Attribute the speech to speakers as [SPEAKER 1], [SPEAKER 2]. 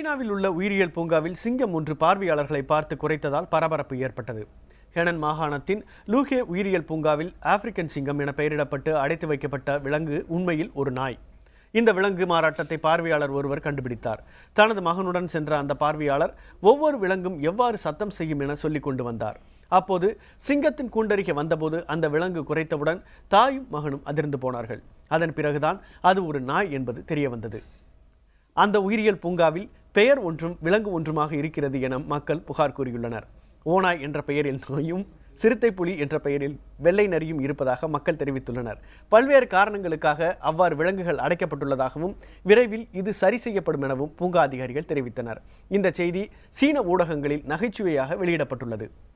[SPEAKER 1] சீனாவில் உள்ள உயிரியல் பூங்காவில் சிங்கம் ஒன்று பார்வையாளர்களை பார்த்து குறைத்ததால் பரபரப்பு ஏற்பட்டது ஹெனன் மாகாணத்தின் லூஹே உயிரியல் பூங்காவில் ஆப்பிரிக்கன் சிங்கம் என பெயரிடப்பட்டு அடைத்து வைக்கப்பட்ட விலங்கு உண்மையில் ஒரு நாய் இந்த விலங்கு மாறாட்டத்தை பார்வையாளர் ஒருவர் கண்டுபிடித்தார் தனது மகனுடன் சென்ற அந்த பார்வையாளர் ஒவ்வொரு விலங்கும் எவ்வாறு சத்தம் செய்யும் என சொல்லிக் கொண்டு வந்தார் அப்போது சிங்கத்தின் கூண்டருகே வந்தபோது அந்த விலங்கு குறைத்தவுடன் தாயும் மகனும் அதிர்ந்து போனார்கள் அதன் பிறகுதான் அது ஒரு நாய் என்பது தெரிய வந்தது அந்த உயிரியல் பூங்காவில் பெயர் ஒன்றும் விலங்கு ஒன்றுமாக இருக்கிறது என மக்கள் புகார் கூறியுள்ளனர் ஓனாய் என்ற பெயரில் நாயும் சிறுத்தை புலி என்ற பெயரில் வெள்ளை நரியும் இருப்பதாக மக்கள் தெரிவித்துள்ளனர் பல்வேறு காரணங்களுக்காக அவ்வாறு விலங்குகள் அடைக்கப்பட்டுள்ளதாகவும் விரைவில் இது சரி செய்யப்படும் எனவும் பூங்கா அதிகாரிகள் தெரிவித்தனர் இந்த செய்தி சீன ஊடகங்களில் நகைச்சுவையாக வெளியிடப்பட்டுள்ளது